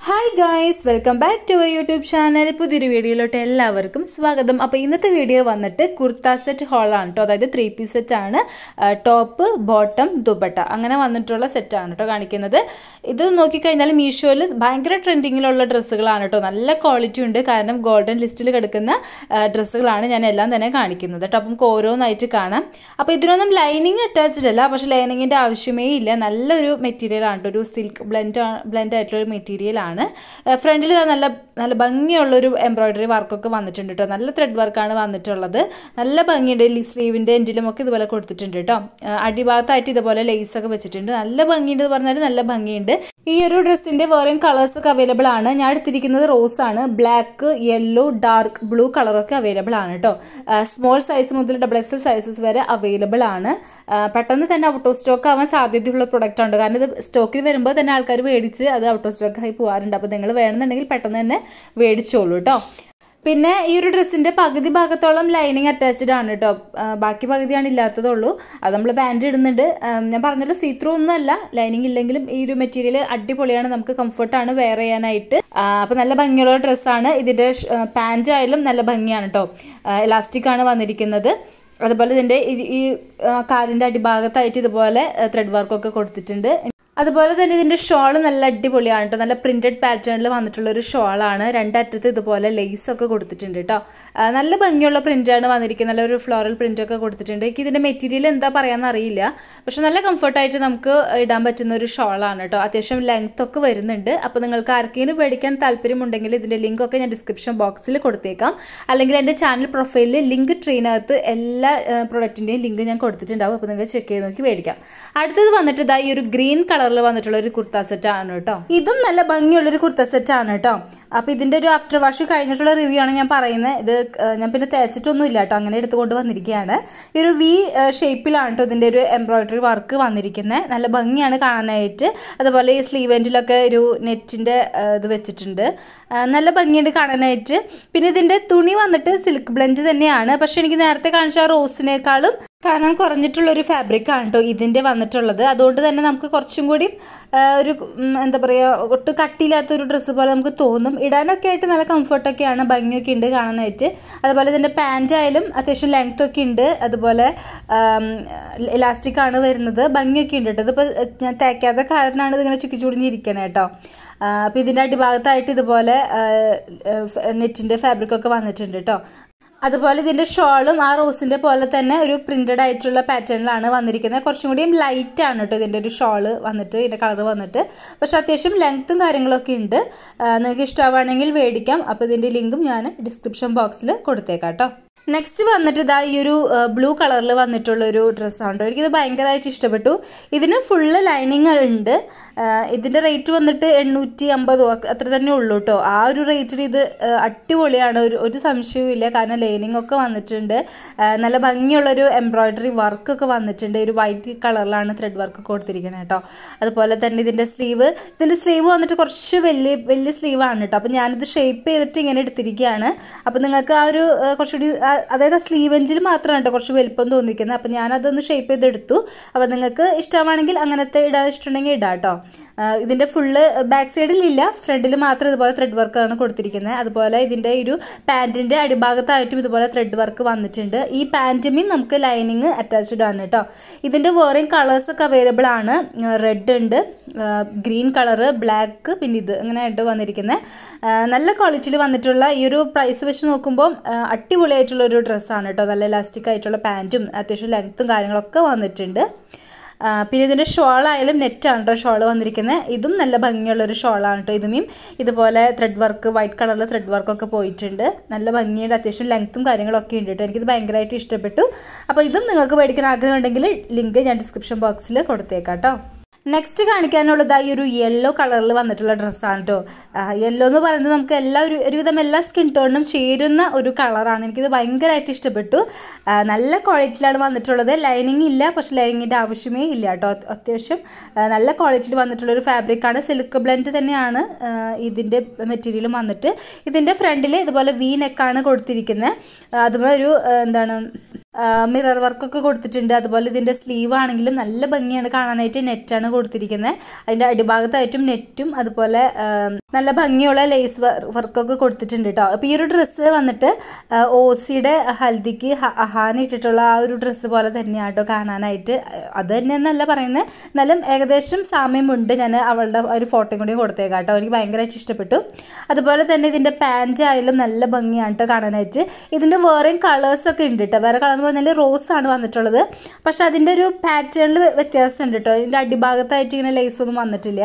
hi guys welcome back to our YouTube channel പുതിയൊരു വീഡിയോയിലോട്ട് എല്ലാവർക്കും സ്വാഗതം അപ്പോൾ ഇന്നത്തെ വീഡിയോ വന്നിട്ട് കുർത്ത സെറ്റ് ഹോളാണ് കേട്ടോ അതായത് ത്രീ പീസ് സെറ്റ് ആണ് ടോപ്പ് ബോട്ടം ദുപ്പട്ട അങ്ങനെ വന്നിട്ടുള്ള സെറ്റാണ് കേട്ടോ കാണിക്കുന്നത് ഇത് നോക്കിക്കഴിഞ്ഞാൽ മീഷോയിൽ ഭയങ്കര ട്രെൻഡിങ്ങിലുള്ള ഡ്രസ്സുകളാണ് കേട്ടോ നല്ല ക്വാളിറ്റി ഉണ്ട് കാരണം ഗോൾഡൻ ലിസ്റ്റിൽ കിടക്കുന്ന ഡ്രസ്സുകളാണ് ഞാൻ എല്ലാം തന്നെ കാണിക്കുന്നത് കേട്ടോ അപ്പം നമുക്ക് ഓരോന്നായിട്ട് കാണാം അപ്പോൾ ഇതിനൊന്നും ലൈനിങ് അറ്റാച്ച്ഡ് അല്ല പക്ഷേ ലൈനിങ്ങിൻ്റെ ആവശ്യമേ ഇല്ല നല്ലൊരു മെറ്റീരിയൽ ആണ് കേട്ടോ ഒരു സിൽക്ക് ബ്ലെൻഡ് ബ്ലെൻഡ് ആയിട്ടുള്ള ഒരു മെറ്റീരിയൽ ആണ് ഫ്രണ്ടിൽ നല്ല നല്ല ഭംഗിയുള്ളൊരു എംബ്രോയിഡറി വർക്കൊക്കെ വന്നിട്ടുണ്ട് കേട്ടോ നല്ല ത്രെഡ് വർക്കാണ് വന്നിട്ടുള്ളത് നല്ല ഭംഗിയുണ്ട് സ്ലീവിൻ്റെ എൻഡിലും ഒക്കെ ഇതുപോലെ കൊടുത്തിട്ടുണ്ട് കേട്ടോ അടിഭാഗത്തായിട്ട് ഇതുപോലെ ലേസ് ഒക്കെ വെച്ചിട്ടുണ്ട് നല്ല ഭംഗിയുണ്ട് എന്ന് പറഞ്ഞാൽ നല്ല ഭംഗിയുണ്ട് ഈ ഒരു ഡ്രസ്സിന്റെ വേറെയും കളേഴ്സ് ഒക്കെ അവൈലബിൾ ആണ് ഞാൻ എടുത്തിരിക്കുന്നത് റോസ് ആണ് ബ്ലാക്ക് യെല്ലോ ഡാർക്ക് ബ്ലൂ കളറൊക്കെ അവൈലബിൾ ആണ് കേട്ടോ സ്മോൾ സൈസ് മുതൽ ഡബിൾ എക്സൽ സൈസസ് വരെ അവൈലബിൾ ആണ് പെട്ടെന്ന് തന്നെ ഔട്ട് ഓഫ് സ്റ്റോക്ക് ആവാൻ സാധ്യതയുള്ള പ്രൊഡക്റ്റ് ഉണ്ട് കാരണം ഇത് സ്റ്റോക്കിൽ വരുമ്പോൾ തന്നെ ആൾക്കാർ മേടിച്ച് അത് ഔട്ട് ഓഫ് സ്റ്റോക്ക് ആയി പോകാറുണ്ട് അപ്പോൾ നിങ്ങൾ വേണമെന്നുണ്ടെങ്കിൽ പെട്ടെന്ന് തന്നെ മേടിച്ചോളൂ കേട്ടോ പിന്നെ ഈ ഒരു ഡ്രസ്സിന്റെ പകുതി ഭാഗത്തോളം ലൈനിങ് അറ്റാച്ച്ഡ് ആണ് കേട്ടോ ബാക്കി പകുതിയാണ് ഇല്ലാത്തതുള്ളൂ അത് നമ്മൾ ബാൻഡ് ഇടുന്നുണ്ട് ഞാൻ പറഞ്ഞല്ലോ സീത്രൂ ഒന്നുമല്ല ലൈനിങ് ഇല്ലെങ്കിലും ഈ ഒരു മെറ്റീരിയൽ അടിപൊളിയാണ് നമുക്ക് കംഫർട്ടാണ് വെയർ ചെയ്യാനായിട്ട് അപ്പോൾ നല്ല ഭംഗിയുള്ള ഡ്രസ്സാണ് ഇതിന്റെ പാൻറ് ആയാലും നല്ല ഭംഗിയാണ് കേട്ടോ എലാസ്റ്റിക് ആണ് വന്നിരിക്കുന്നത് അതുപോലെ ഇതിന്റെ ഈ കാലിന്റെ അടിഭാഗത്തായിട്ട് ഇതുപോലെ ത്രെഡ് വർക്കൊക്കെ കൊടുത്തിട്ടുണ്ട് അതുപോലെ തന്നെ ഇതിന്റെ ഷോൾ നല്ല അടിപൊളിയാണ് കേട്ടോ നല്ല പ്രിന്റഡ് പാറ്റേണിൽ വന്നിട്ടുള്ള ഒരു ഷോളാണ് രണ്ടറ്റത്ത് ഇതുപോലെ ലേസ് ഒക്കെ കൊടുത്തിട്ടുണ്ട് കേട്ടോ നല്ല ഭംഗിയുള്ള പ്രിന്റാണ് വന്നിരിക്കുന്നത് നല്ല ഒരു ഫ്ലോറൽ പ്രിന്റ് ഒക്കെ കൊടുത്തിട്ടുണ്ട് എനിക്ക് ഇതിന്റെ മെറ്റീരിയൽ എന്താ പറയാന്ന് അറിയില്ല പക്ഷെ നല്ല കംഫർട്ടായിട്ട് നമുക്ക് ഇടാൻ പറ്റുന്ന ഒരു ഷോളാണ് കേട്ടോ അത്യാവശ്യം ലെങ്ത് ഒക്കെ വരുന്നുണ്ട് അപ്പോൾ നിങ്ങൾക്ക് ആർക്കെങ്കിലും മേടിക്കാൻ താല്പര്യമുണ്ടെങ്കിൽ ഇതിന്റെ ലിങ്ക് ഒക്കെ ഞാൻ ഡിസ്ക്രിപ്ഷൻ ബോക്സിൽ കൊടുത്തേക്കാം അല്ലെങ്കിൽ എൻ്റെ ചാനൽ പ്രൊഫൈലിൽ ലിങ്ക് ട്രീനകത്ത് എല്ലാ പ്രൊഡക്റ്റിന്റെയും ലിങ്ക് ഞാൻ കൊടുത്തിട്ടുണ്ടാവും അപ്പോൾ നിങ്ങൾക്ക് ചെക്ക് ചെയ്ത് നോക്കി മേടിക്കാം അടുത്തത് വന്നിട്ട് ഇതാ ഈ ഒരു ഗ്രീൻ കളർ കളറിൽ വന്നിട്ടുള്ള ഒരു കുർത്ത സെറ്റ് ആണ് കേട്ടോ ഇതും നല്ല ഭംഗിയുള്ള ഒരു കുർത്ത സെറ്റ് ആണ് കേട്ടോ അപ്പൊ ഇതിന്റെ ഒരു ആഫ്റ്റർ വാഷ് കഴിഞ്ഞിട്ടുള്ള റിവ്യൂ ആണ് ഞാൻ പറയുന്നത് ഇത് ഞാൻ പിന്നെ തേച്ചിട്ടൊന്നും ഇല്ല കേട്ടോ അങ്ങനെ എടുത്തുകൊണ്ട് വന്നിരിക്കുകയാണ് ഈ ഒരു വി ഷേപ്പിലാണ് കേട്ടോ ഇതിന്റെ ഒരു എംബ്രോയിഡറി വർക്ക് വന്നിരിക്കുന്നത് നല്ല ഭംഗിയാണ് കാണാനായിട്ട് അതുപോലെ ഈ സ്ലീവ് എൻഡിലൊക്കെ ഒരു നെറ്റിന്റെ ഇത് വെച്ചിട്ടുണ്ട് നല്ല ഭംഗിയുണ്ട് കാണാനായിട്ട് പിന്നെ ഇതിന്റെ തുണി വന്നിട്ട് സിൽക്ക് ബ്ലെൻഡ് തന്നെയാണ് പക്ഷെ എനിക്ക് നേരത്തെ കാണിച്ച റോസിനേക്കാളും കനം കുറഞ്ഞിട്ടുള്ള ഒരു ഫാബ്രിക് ആണ് കേട്ടോ ഇതിന്റെ വന്നിട്ടുള്ളത് അതുകൊണ്ട് തന്നെ നമുക്ക് കുറച്ചും കൂടി ഒരു എന്താ പറയുക ഒട്ടും കട്ടിയില്ലാത്ത ഒരു ഡ്രസ്സ് പോലെ നമുക്ക് തോന്നും ഇടാനൊക്കെ ആയിട്ട് നല്ല കംഫർട്ടൊക്കെയാണ് ഭംഗിയൊക്കെ ഉണ്ട് കാണാനായിട്ട് അതുപോലെ ഇതിന്റെ പാൻറ് ആയാലും അത്യാവശ്യം ലെങ്ത് ഒക്കെ ഉണ്ട് അതുപോലെ ഇലാസ്റ്റിക് ആണ് വരുന്നത് ഭംഗിയൊക്കെ ഉണ്ട് കേട്ടോ ഇതിപ്പോൾ ഞാൻ തേക്കാത്ത കാരണമാണ് ഇതിങ്ങനെ ചുക്കി ചുടിഞ്ഞിരിക്കണേ കേട്ടോ അപ്പോൾ ഇതിൻ്റെ അടിഭാഗത്തായിട്ട് ഇതുപോലെ നെറ്റിൻ്റെ ഫാബ്രിക് ഒക്കെ വന്നിട്ടുണ്ട് കേട്ടോ അതുപോലെ ഇതിന്റെ ഷോളും ആ റോസിന്റെ പോലെ തന്നെ ഒരു പ്രിന്റഡ് ആയിട്ടുള്ള പാറ്റേണിലാണ് വന്നിരിക്കുന്നത് കുറച്ചും കൂടിയും ലൈറ്റ് ആണ് കേട്ടോ ഇതിന്റെ ഒരു ഷോള് വന്നിട്ട് ഇതിന്റെ കളർ വന്നിട്ട് പക്ഷെ അത്യാവശ്യം ലെങ്ത്തും കാര്യങ്ങളൊക്കെ ഉണ്ട് നിങ്ങൾക്ക് ഇഷ്ടമാണെങ്കിൽ മേടിക്കാം അപ്പോൾ ഇതിന്റെ ലിങ്കും ഞാൻ ഡിസ്ക്രിപ്ഷൻ ബോക്സിൽ കൊടുത്തേക്കാം കേട്ടോ നെക്സ്റ്റ് വന്നിട്ട് ഇതാ ഈ ഒരു ബ്ലൂ കളറിൽ വന്നിട്ടുള്ള ഒരു ഡ്രസ്സാണ് എനിക്കിത് ഭയങ്കരമായിട്ട് ഇഷ്ടപ്പെട്ടു ഇതിന് ഫുള്ള് ലൈനിങ് ഉണ്ട് ഇതിന്റെ റേറ്റ് വന്നിട്ട് എണ്ണൂറ്റി അമ്പതോ അത്ര തന്നെ ഉള്ളൂ കേട്ടോ ആ ഒരു റേറ്റിൽ ഇത് അടിപൊളിയാണ് ഒരു ഒരു സംശയവും ഇല്ല കാരണം ലൈനിങ് ഒക്കെ വന്നിട്ടുണ്ട് നല്ല ഭംഗിയുള്ളൊരു എംബ്രോയിഡറി വർക്കൊക്കെ വന്നിട്ടുണ്ട് ഒരു വൈറ്റ് കളറിലാണ് ത്രെഡ് വർക്ക് കൊടുത്തിരിക്കുന്നത് കേട്ടോ അതുപോലെ തന്നെ ഇതിന്റെ സ്ലീവ് ഇതിന്റെ സ്ലീവ് വന്നിട്ട് കുറച്ച് വലിയ വലിയ സ്ലീവാണ് കേട്ടോ അപ്പം ഞാനിത് ഷേപ്പ് ചെയ്തിട്ട് ഇങ്ങനെ എടുത്തിരിക്കുകയാണ് അപ്പം നിങ്ങൾക്ക് ആ ഒരു കുറച്ചുകൂടി അതായത് സ്ലീവ് എഞ്ചിൽ മാത്രമാണ് കേട്ടോ കുറച്ച് വലുപ്പം തോന്നിക്കുന്നത് അപ്പം ഞാനതൊന്ന് ഷേപ്പ് ചെയ്തെടുത്തു അപ്പം നിങ്ങൾക്ക് ഇഷ്ടമാണെങ്കിൽ അങ്ങനത്തെ ഇടാൻ ഇഷ്ടമുണ്ടെങ്കിൽ ഇടാം കേട്ടോ ഇതിന്റെ ഫുള്ള് ബാക്ക് സൈഡിൽ ഇല്ല ഫ്രണ്ടിൽ മാത്രം ഇതുപോലെ ത്രെഡ് വർക്കാണ് കൊടുത്തിരിക്കുന്നത് അതുപോലെ ഇതിന്റെ ഒരു പാൻറ്റിന്റെ അടിഭാഗത്തായിട്ടും ഇതുപോലെ ത്രെഡ് വർക്ക് വന്നിട്ടുണ്ട് ഈ പാൻറ്റുമേയും നമുക്ക് ലൈനിങ് അറ്റാച്ച്ഡ് ആണ് കേട്ടോ ഇതിന്റെ വേറെയും കളേഴ്സ് ഒക്കെ അവൈലബിൾ ആണ് റെഡ് ഉണ്ട് ഗ്രീൻ കളറ് ബ്ലാക്ക് പിന്നെ ഇത് അങ്ങനെ ആയിട്ട് വന്നിരിക്കുന്നത് നല്ല ക്വാളിറ്റിയിൽ വന്നിട്ടുള്ള ഈ ഒരു പ്രൈസ് വെച്ച് നോക്കുമ്പോൾ അടിപൊളിയായിട്ടുള്ള ഒരു ഡ്രസ്സാണ് കേട്ടോ നല്ല ഇലാസ്റ്റിക് ആയിട്ടുള്ള പാൻറ്റും അത്യാവശ്യം ലെങ്ത്തും കാര്യങ്ങളൊക്കെ വന്നിട്ടുണ്ട് പിന്നെ ഇതിൻ്റെ ഷോളായാലും നെറ്റാണ് കേട്ടോ ഷോൾ വന്നിരിക്കുന്നത് ഇതും നല്ല ഭംഗിയുള്ള ഒരു ഷോളാണ് കേട്ടോ ഇതുമേയും ഇതുപോലെ ത്രെഡ് വർക്ക് വൈറ്റ് കളറിൽ ത്രെഡ് വർക്കൊക്കെ പോയിട്ടുണ്ട് നല്ല ഭംഗിയുടെ അത്യാവശ്യം ലെങ്ത്തും കാര്യങ്ങളൊക്കെ ഉണ്ട് കേട്ടോ എനിക്കിത് ഭയങ്കരമായിട്ട് ഇഷ്ടപ്പെട്ടു അപ്പോൾ ഇതും നിങ്ങൾക്ക് മേടിക്കാൻ ആഗ്രഹം ഉണ്ടെങ്കിൽ ലിങ്ക് ഞാൻ ഡിസ്ക്രിപ്ഷൻ ബോക്സിൽ കൊടുത്തേക്കാം കേട്ടോ നെക്സ്റ്റ് കാണിക്കാനുള്ളത് ഈ ഒരു യെല്ലോ കളറിൽ വന്നിട്ടുള്ള ഡ്രസ്സാണ് കേട്ടോ യെല്ലോ എന്ന് പറയുന്നത് നമുക്ക് എല്ലാ ഒരു ഒരുവിധം എല്ലാ സ്കിൻ ടോണിനും ചേരുന്ന ഒരു കളറാണ് എനിക്കിത് ഭയങ്കരമായിട്ട് ഇഷ്ടപ്പെട്ടു നല്ല ക്വാളിറ്റിയിലാണ് വന്നിട്ടുള്ളത് ലൈനിങ് ഇല്ല പക്ഷെ ലൈനിങ്ങിൻ്റെ ആവശ്യമേ ഇല്ല കേട്ടോ അത്യാവശ്യം നല്ല ക്വാളിറ്റിയിൽ വന്നിട്ടുള്ള ഒരു ഫാബ്രിക്കാണ് സിൽക്ക് ബ്ലെൻഡ് തന്നെയാണ് ഇതിൻ്റെ മെറ്റീരിയലും വന്നിട്ട് ഇതിൻ്റെ ഫ്രണ്ടിൽ ഇതുപോലെ വി നെക്കാണ് കൊടുത്തിരിക്കുന്നത് അതുപോലെ ഒരു എന്താണ് മിറർ വർക്കൊക്കെ കൊടുത്തിട്ടുണ്ട് അതുപോലെ ഇതിൻ്റെ സ്ലീവ് ആണെങ്കിലും നല്ല ഭംഗിയാണ് കാണാനായിട്ട് നെറ്റാണ് കൊടുത്തിരിക്കുന്നത് അതിൻ്റെ അടിഭാഗത്തായിട്ടും നെറ്റും അതുപോലെ നല്ല ഭംഗിയുള്ള ലേസ് വർക്കൊക്കെ കൊടുത്തിട്ടുണ്ട് കേട്ടോ അപ്പോൾ ഈ ഒരു ഡ്രസ്സ് വന്നിട്ട് ഓസിയുടെ ഹൽദിക്ക് അഹാൻ ഇട്ടിട്ടുള്ള ആ ഒരു ഡ്രസ്സ് പോലെ തന്നെയാണ് കേട്ടോ കാണാനായിട്ട് അത് തന്നെയെന്നല്ല പറയുന്നത് എന്നാലും ഏകദേശം സാമ്യമുണ്ട് ഞാൻ അവളുടെ ഒരു ഫോട്ടോയും കൂടി കൊടുത്തേക്കാം കേട്ടോ എനിക്ക് ഭയങ്കരമായിട്ട് ഇഷ്ടപ്പെട്ടു അതുപോലെ തന്നെ ഇതിൻ്റെ പാൻറ് ആയാലും നല്ല ഭംഗിയാണ് കേട്ടോ കാണാനായിട്ട് ഇതിൻ്റെ വേറെയും കളേഴ്സൊക്കെ ഉണ്ട് കേട്ടോ വേറെ കളർ എന്ന് പറഞ്ഞാൽ റോസ് ആണ് വന്നിട്ടുള്ളത് പക്ഷെ അതിൻ്റെ ഒരു പാറ്റേണിൽ വ്യത്യാസമുണ്ട് കേട്ടോ ഇതിൻ്റെ അടിഭാഗത്തായിട്ട് ഇങ്ങനെ ലേസ് ഒന്നും വന്നിട്ടില്ല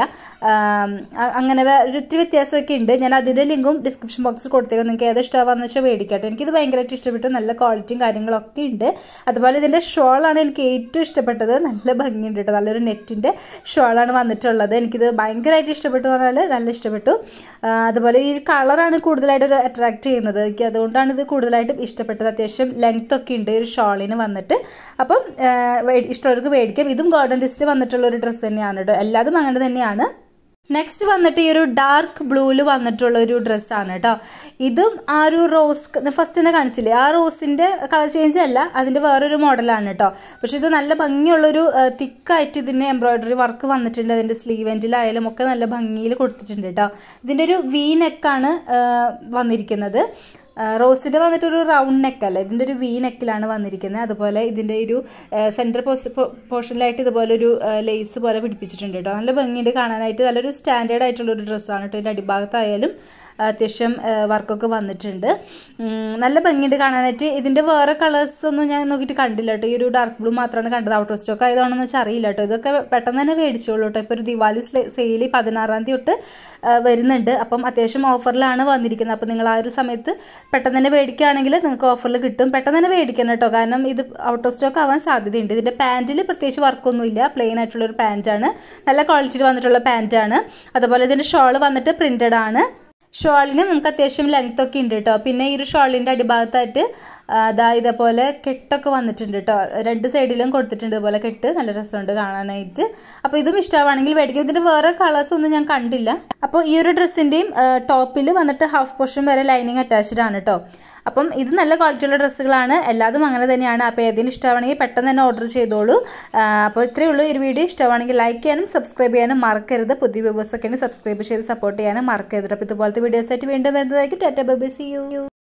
അങ്ങനെ ഒരു ഒത്തിരി വ്യത്യാസമൊക്കെ ഉണ്ട് ഞാൻ അതിൻ്റെ ലിങ്കും ഡിസ്ക്രിപ്ഷൻ ബോക്സിൽ കൊടുത്തേക്കാം നിങ്ങൾക്ക് ഏത് ഇഷ്ടമാണെന്ന് വെച്ചാൽ മേടിക്കട്ടെ എനിക്കിത് ഭയങ്കരമായിട്ട് ഇഷ്ടപ്പെട്ടു നല്ല ക്വാളിറ്റിയും കാര്യങ്ങളൊക്കെ ഉണ്ട് അതുപോലെ ഇതിൻ്റെ ഷോളാണ് എനിക്ക് ഏറ്റവും ഇഷ്ടപ്പെട്ടത് നല്ല ഭംഗിയുണ്ട് കേട്ടോ നല്ലൊരു നെറ്റിൻ്റെ ഷോളാണ് വന്നിട്ടുള്ളത് എനിക്കിത് ഭയങ്കരമായിട്ട് ഇഷ്ടപ്പെട്ടു പറഞ്ഞാൽ നല്ല ഇഷ്ടപ്പെട്ടു അതുപോലെ ഈ കളറാണ് കൂടുതലായിട്ട് ഒരു അട്രാക്ട് ചെയ്യുന്നത് എനിക്ക് അതുകൊണ്ടാണ് ഇത് കൂടുതലായിട്ടും ഇഷ്ടപ്പെട്ടത് അത്യാവശ്യം ലെങ്ത് ഒക്കെ ഉണ്ട് ഒരു ഷോളിന് വന്നിട്ട് അപ്പം ഇഷ്ടമുള്ളവർക്ക് മേടിക്കാം ഇതും ഗോൾഡൻ ലിസ്റ്റിൽ വന്നിട്ടുള്ള ഒരു ഡ്രസ്സ് തന്നെയാണ് കേട്ടോ എല്ലാതും അങ്ങനെ തന്നെയാണ് നെക്സ്റ്റ് വന്നിട്ട് ഈ ഒരു ഡാർക്ക് ബ്ലൂവിൽ വന്നിട്ടുള്ള ഒരു ഡ്രസ്സാണ് കേട്ടോ ഇതും ആ ഒരു റോസ് ഫസ്റ്റ് തന്നെ കാണിച്ചില്ലേ ആ റോസിൻ്റെ കളർ ചേഞ്ച് അല്ല അതിൻ്റെ വേറൊരു മോഡലാണ് കേട്ടോ പക്ഷെ ഇത് നല്ല ഭംഗിയുള്ളൊരു തിക്കായിട്ട് ഇതിന് എംബ്രോയിഡറി വർക്ക് വന്നിട്ടുണ്ട് അതിൻ്റെ സ്ലീവ് എൻഡിലായാലും ഒക്കെ നല്ല ഭംഗിയിൽ കൊടുത്തിട്ടുണ്ട് കേട്ടോ ഇതിൻ്റെ ഒരു വി നെക്കാണ് വന്നിരിക്കുന്നത് റോസിൻ്റെ വന്നിട്ടൊരു റൗണ്ട് നെക്കല്ല ഇതിൻ്റെ ഒരു വി നെക്കിലാണ് വന്നിരിക്കുന്നത് അതുപോലെ ഇതിൻ്റെ ഒരു സെൻറ്റർ പോർഷനിലായിട്ട് ഇതുപോലെ ഒരു ലേസ് പോലെ പിടിപ്പിച്ചിട്ടുണ്ട് കേട്ടോ നല്ല ഭംഗിയുണ്ട് കാണാനായിട്ട് നല്ലൊരു സ്റ്റാൻഡേർഡ് ആയിട്ടുള്ള ഒരു ഡ്രസ്സാണ് കേട്ടോ ഇതിൻ്റെ അടിഭാഗത്തായാലും അത്യാവശ്യം വർക്കൊക്കെ വന്നിട്ടുണ്ട് നല്ല ഭംഗിയുണ്ട് കാണാനായിട്ട് ഇതിൻ്റെ വേറെ കളേഴ്സ് ഒന്നും ഞാൻ നോക്കിയിട്ട് കണ്ടില്ല കേട്ടോ ഈ ഒരു ഡാർക്ക് ബ്ലൂ മാത്രമാണ് കണ്ടത് ഔട്ട് ഓഫ് സ്റ്റോക്ക് ആയതാണെന്ന് വെച്ചാൽ അറിയില്ല കേട്ടോ ഇതൊക്കെ പെട്ടെന്ന് തന്നെ മേടിച്ചോളൂ കേട്ടോ ഇപ്പോൾ ഒരു ദിവാലി സെയിൽ പതിനാറാം തീയതി തൊട്ട് വരുന്നുണ്ട് അപ്പം അത്യാവശ്യം ഓഫറിലാണ് വന്നിരിക്കുന്നത് അപ്പോൾ നിങ്ങൾ ആ ഒരു സമയത്ത് പെട്ടെന്ന് തന്നെ മേടിക്കുകയാണെങ്കിൽ നിങ്ങൾക്ക് ഓഫറിൽ കിട്ടും പെട്ടെന്ന് തന്നെ മേടിക്കണം കേട്ടോ കാരണം ഇത് ഔട്ട് ഓഫ് സ്റ്റോക്ക് ആവാൻ സാധ്യതയുണ്ട് ഇതിൻ്റെ പാൻറ്റിൽ പ്രത്യേകിച്ച് വർക്കൊന്നുമില്ല പ്ലെയിൻ ആയിട്ടുള്ള ഒരു പാൻറ്റാണ് നല്ല ക്വാളിറ്റിയിൽ വന്നിട്ടുള്ള പാൻറ്റാണ് അതുപോലെ ഇതിൻ്റെ ഷോൾ വന്നിട്ട് പ്രിൻറ്റഡ് ആണ് ഷോളിന് നമുക്ക് അത്യാവശ്യം ലെങ്ത് ഒക്കെ ഉണ്ട് കേട്ടോ പിന്നെ ഈ ഒരു ഷോളിൻ്റെ അടിഭാഗത്തായിട്ട് അതാ ഇതേപോലെ കെട്ടൊക്കെ വന്നിട്ടുണ്ട് കേട്ടോ രണ്ട് സൈഡിലും കൊടുത്തിട്ടുണ്ട് ഇതുപോലെ കെട്ട് നല്ല രസമുണ്ട് കാണാനായിട്ട് അപ്പോൾ ഇതും ഇഷ്ടമാണെങ്കിൽ മേടിക്കും ഇതിൻ്റെ വേറെ കളേഴ്സ് ഒന്നും ഞാൻ കണ്ടില്ല അപ്പോൾ ഈ ഒരു ഡ്രസ്സിൻ്റെയും ടോപ്പിൽ വന്നിട്ട് ഹാഫ് പോർഷൻ വരെ ലൈനിങ് അറ്റാച്ച്ഡ് ആണ് കേട്ടോ അപ്പം ഇത് നല്ല ക്വാളിറ്റിയുള്ള ഡ്രസ്സുകളാണ് എല്ലാതും അങ്ങനെ തന്നെയാണ് അപ്പോൾ ഏതെങ്കിലും ഇഷ്ടമാണെങ്കിൽ പെട്ടെന്ന് തന്നെ ഓർഡർ ചെയ്തോളൂ അപ്പോൾ ഇത്രയേ ഉള്ളൂ ഈ ഒരു വീഡിയോ ഇഷ്ടമാണെങ്കിൽ ലൈക്ക് ചെയ്യാനും സബ്സ്ക്രൈബ് ചെയ്യാനും മറക്കരുത് പുതിയ വ്യൂവേഴ്സൊക്കെ സബ്സ്ക്രൈബ് ചെയ്ത് സപ്പോർട്ട് ചെയ്യാനും മറക്കരുത് അപ്പോൾ ഇതുപോലത്തെ വീഡിയോസായിട്ട് വീണ്ടും വരുന്നതായിരിക്കും ടാറ്റ ബൈ സി യു